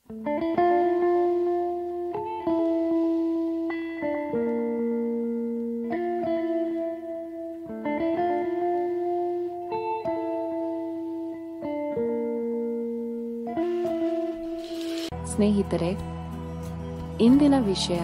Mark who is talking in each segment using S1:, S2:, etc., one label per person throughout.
S1: ಸ್ನೇಹಿತರೆ ಇಂದಿನ ವಿಷಯ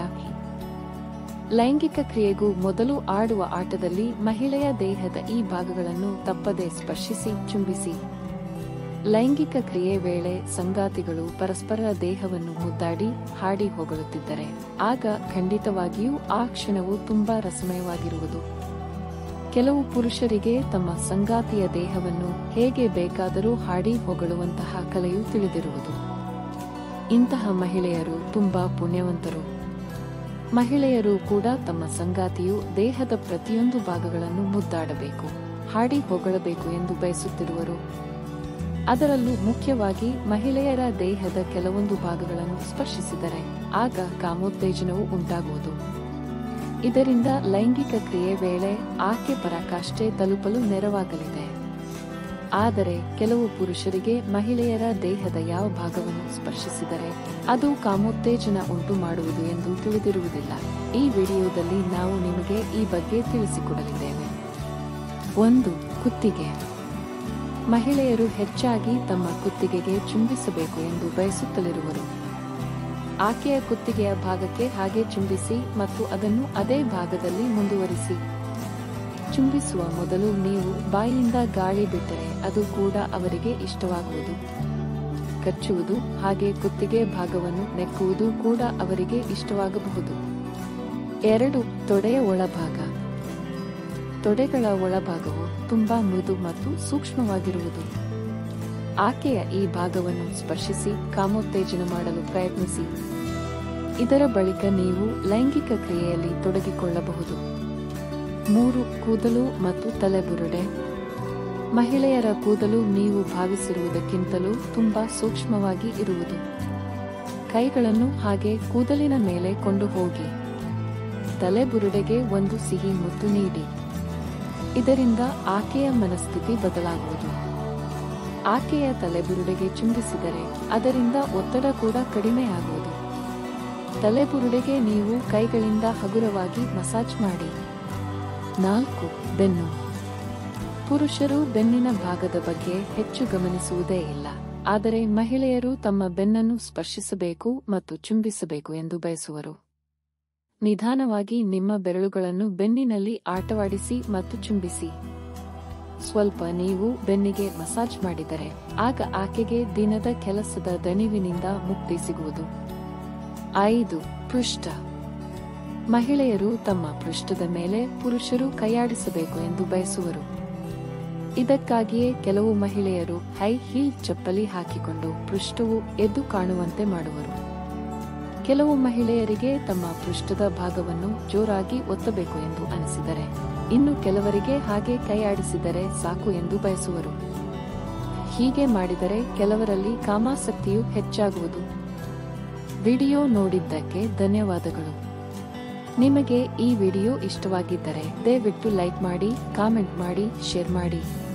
S1: ಲೈಂಗಿಕ ಕ್ರಿಯೆಗೂ ಮೊದಲು ಆಡುವ ಆಟದಲ್ಲಿ ಮಹಿಳೆಯ ದೇಹದ ಈ ಭಾಗಗಳನ್ನು ತಪ್ಪದೆ ಸ್ಪರ್ಶಿಸಿ ಚುಂಬಿಸಿ ಲೈಂಗಿಕ ಕ್ರಿಯೆ ವೇಳೆ ಸಂಗಾತಿಗಳು ಪರಸ್ಪರ ದೇಹವನ್ನು ಮುದ್ದಾಡಿ ಹಾಡಿ ಹೊಗಳುತ್ತಿದ್ದರೆ ಆಗ ಖಂಡಿತವಾಗಿಯೂ ಆ ಕ್ಷಣವು ತುಂಬಾ ರಸಮಯವಾಗಿರುವುದು ಕೆಲವು ಪುರುಷರಿಗೆ ತಮ್ಮ ಸಂಗಾತಿಯ ದೇಹವನ್ನು ಹೇಗೆ ಬೇಕಾದರೂ ಹಾಡಿ ಹೊಗಳುವಂತಹ ಕಲೆಯು ತಿಳಿದಿರುವುದು ಇಂತಹ ಮಹಿಳೆಯರು ತುಂಬಾ ಪುಣ್ಯವಂತರು ಮಹಿಳೆಯರು ಕೂಡ ತಮ್ಮ ಸಂಗಾತಿಯು ದೇಹದ ಪ್ರತಿಯೊಂದು ಭಾಗಗಳನ್ನು ಮುದ್ದಾಡಬೇಕು ಹಾಡಿ ಹೊಗಳಬೇಕು ಎಂದು ಬಯಸುತ್ತಿರುವರು ಅದರಲ್ಲೂ ಮುಖ್ಯವಾಗಿ ಮಹಿಳೆಯರ ದೇಹದ ಕೆಲವೊಂದು ಭಾಗಗಳನ್ನು ಸ್ಪರ್ಶಿಸಿದರೆ ಆಗ ಕಾಮೋತ್ತೇಜನವು ಉಂಟಾಗುವುದು ಇದರಿಂದ ಲೈಂಗಿಕ ಕ್ರಿಯೆ ವೇಳೆ ಆಕೆ ಪರಾಕಾಷ್ಠೆ ತಲುಪಲು ನೆರವಾಗಲಿದೆ ಆದರೆ ಕೆಲವು ಪುರುಷರಿಗೆ ಮಹಿಳೆಯರ ದೇಹದ ಯಾವ ಭಾಗವನ್ನು ಸ್ಪರ್ಶಿಸಿದರೆ ಅದು ಕಾಮೋತ್ತೇಜನ ಉಂಟು ಮಾಡುವುದು ಎಂದು ತಿಳಿದಿರುವುದಿಲ್ಲ ಈ ವಿಡಿಯೋದಲ್ಲಿ ನಾವು ನಿಮಗೆ ಈ ಬಗ್ಗೆ ತಿಳಿಸಿಕೊಡಲಿದ್ದೇವೆ ಒಂದು ಕುತ್ತಿಗೆ ಮಹಿಳೆಯರು ಹೆಚ್ಚಾಗಿ ತಮ್ಮ ಕುತ್ತಿಗೆಗೆ ಚುಂಬಿಸಬೇಕು ಎಂದು ಬಯಸುತ್ತಲಿರುವರು ಆಕೆಯ ಕುತ್ತಿಗೆಯ ಭಾಗಕ್ಕೆ ಹಾಗೆ ಚುಂಬಿಸಿ ಮತ್ತು ಅದನ್ನು ಅದೇ ಭಾಗದಲ್ಲಿ ಮುಂದುವರಿಸಿ ಚುಂಬಿಸುವ ಮೊದಲು ನೀವು ಬಾಯಿಯಿಂದ ಗಾಳಿ ಬಿಟ್ಟರೆ ಅದು ಕೂಡ ಅವರಿಗೆ ಇಷ್ಟವಾಗುವುದು ಕಚ್ಚುವುದು ಹಾಗೆ ಕುತ್ತಿಗೆ ಭಾಗವನ್ನು ನೆಕ್ಕುವುದು ಕೂಡ ಅವರಿಗೆ ಇಷ್ಟವಾಗಬಹುದು ಎರಡು ತೊಡೆಯ ಒಳಭಾಗ ತೊಡೆಗಳ ಒಳಭಾಗವು ತುಂಬಾ ಮೃದು ಮತ್ತು ಸೂಕ್ಷ್ಮವಾಗಿರುವುದು ಆಕೆಯ ಈ ಭಾಗವನ್ನು ಸ್ಪರ್ಶಿಸಿ ಕಾಮೋತ್ತೇಜನ ಮಾಡಲು ಪ್ರಯತ್ನಿಸಿ ಇದರ ಬಳಿಕ ನೀವು ಲೈಂಗಿಕ ಕ್ರಿಯೆಯಲ್ಲಿ ತೊಡಗಿಕೊಳ್ಳಬಹುದು ಮೂರು ಕೂದಲು ಮತ್ತು ತಲೆಬುರುಡೆ ಮಹಿಳೆಯರ ಕೂದಲು ನೀವು ಭಾವಿಸಿರುವುದಕ್ಕಿಂತಲೂ ತುಂಬಾ ಸೂಕ್ಷ್ಮವಾಗಿ ಇರುವುದು ಕೈಗಳನ್ನು ಹಾಗೆ ಕೂದಲಿನ ಮೇಲೆ ಕೊಂಡು ಹೋಗಿ ತಲೆಬುರುಡೆಗೆ ಒಂದು ಸಿಹಿ ಮುತ್ತು ನೀಡಿ ಇದರಿಂದ ಆಕೆಯ ಮನಸ್ಥಿತಿ ಬದಲಾಗುವುದು ಆಕೆಯ ತಲೆಬುರುಡೆಗೆ ಚುಂಬಿಸಿದರೆ ಅದರಿಂದ ಒತ್ತಡ ಕೂಡ ಕಡಿಮೆಯಾಗುವುದು ತಲೆಬುರುಡೆಗೆ ನೀವು ಕೈಗಳಿಂದ ಹಗುರವಾಗಿ ಮಸಾಜ್ ಮಾಡಿ ನಾಲ್ಕು ಬೆನ್ನು ಪುರುಷರು ಬೆನ್ನಿನ ಭಾಗದ ಬಗ್ಗೆ ಹೆಚ್ಚು ಗಮನಿಸುವುದೇ ಇಲ್ಲ ಆದರೆ ಮಹಿಳೆಯರು ತಮ್ಮ ಬೆನ್ನನ್ನು ಸ್ಪರ್ಶಿಸಬೇಕು ಮತ್ತು ಚುಂಬಿಸಬೇಕು ಎಂದು ಬಯಸುವರು ನಿಧಾನವಾಗಿ ನಿಮ್ಮ ಬೆರಳುಗಳನ್ನು ಬೆನ್ನಿನಲ್ಲಿ ಆಟವಾಡಿಸಿ ಮತ್ತು ಚುಂಬಿಸಿ ಸ್ವಲ್ಪ ನೀವು ಬೆನ್ನಿಗೆ ಮಸಾಜ್ ಮಾಡಿದರೆ ಆಗ ಆಕೆಗೆ ದಿನದ ಕೆಲಸದ ದಣಿವಿನಿಂದ ಮುಕ್ತಿ ಸಿಗುವುದು ಐದು ಪೃಷ್ಠ ಮಹಿಳೆಯರು ತಮ್ಮ ಪೃಷ್ಠದ ಮೇಲೆ ಪುರುಷರು ಕೈಯಾಡಿಸಬೇಕು ಎಂದು ಬಯಸುವರು ಇದಕ್ಕಾಗಿಯೇ ಕೆಲವು ಮಹಿಳೆಯರು ಹೈ ಹೀಲ್ ಚಪ್ಪಲಿ ಹಾಕಿಕೊಂಡು ಪೃಷ್ಠವು ಎದ್ದು ಕಾಣುವಂತೆ ಮಾಡುವರು ಕೆಲವು ಮಹಿಳೆಯರಿಗೆ ತಮ್ಮ ಪೃಷ್ಠದ ಭಾಗವನ್ನು ಜೋರಾಗಿ ಒತ್ತಬೇಕು ಎಂದು ಅನಿಸಿದರೆ ಇನ್ನು ಕೆಲವರಿಗೆ ಹಾಗೆ ಕೈಯಾಡಿಸಿದರೆ ಸಾಕು ಎಂದು ಬಯಸುವರು ಹೀಗೆ ಮಾಡಿದರೆ ಕೆಲವರಲ್ಲಿ ಕಾಮಾಸಕ್ತಿಯು ಹೆಚ್ಚಾಗುವುದು ವಿಡಿಯೋ ನೋಡಿದ್ದಕ್ಕೆ ಧನ್ಯವಾದಗಳು ನಿಮಗೆ ಈ ವಿಡಿಯೋ ಇಷ್ಟವಾಗಿದ್ದರೆ ದಯವಿಟ್ಟು ಲೈಕ್ ಮಾಡಿ ಕಾಮೆಂಟ್ ಮಾಡಿ ಶೇರ್ ಮಾಡಿ